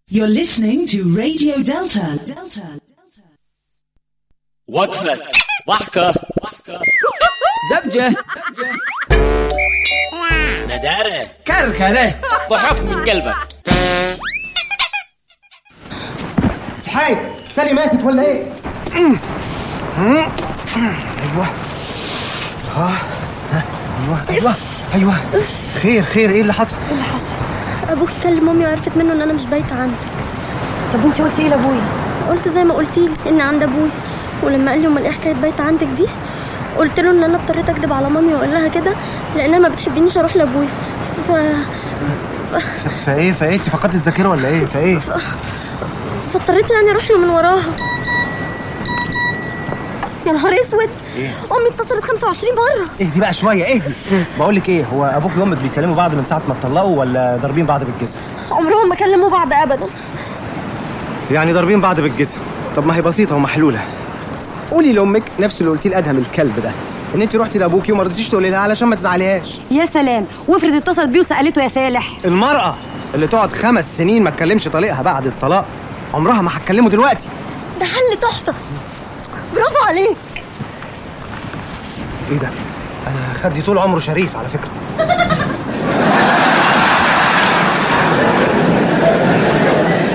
You're listening to Radio Delta. Delta. وقفة ضحكة زبجة ندارة كركرة ضحك من قلبك حاج سالي ماتت ولا ايه؟ ايوه ها ها، ايوه ايوه ايوه خير خير ايه اللي حصل؟ اللي حصل ابوكي كلم مامي وعرفت منه ان انا مش بايته عندك طب وانت قلتي ايه لابويا قلت زي ما قلتي لي ان عند ابويا ولما قال لي امال ايه حكايه بايته عندك دي قلت له ان انا اضطريت اكدب على مامي واقول لها كده لانها ما بتحبنيش اروح لابويا ف... ف- فايه فايه انت فقدت الذاكره ولا ايه؟ فايه؟ فاضطريت يعني اروح له من وراها يا نهار اسود ايه؟ امي اتصلت 25 مره اهدي بقى شويه اهدي بقول لك ايه هو ابوك وامك بيكلموا بعض من ساعه ما اتطلقوا ولا ضاربين بعض بالجزم؟ عمرهم ما كلموا بعض ابدا يعني ضاربين بعض بالجزم طب ما هي بسيطه ومحلوله قولي لامك نفس اللي قلتيه لادهم الكلب ده ان انت رحتي لابوكي وما رضيتيش تقولي لها علشان ما تزعليهاش يا سلام وافرض اتصلت بيه وسالته يا فالح المرأة اللي تقعد خمس سنين ما تكلمش طليقها بعد الطلاق عمرها ما هتكلمه دلوقتي ده حل تحفه برافو عليك ايه ده؟ انا خدي طول عمره شريف على فكرة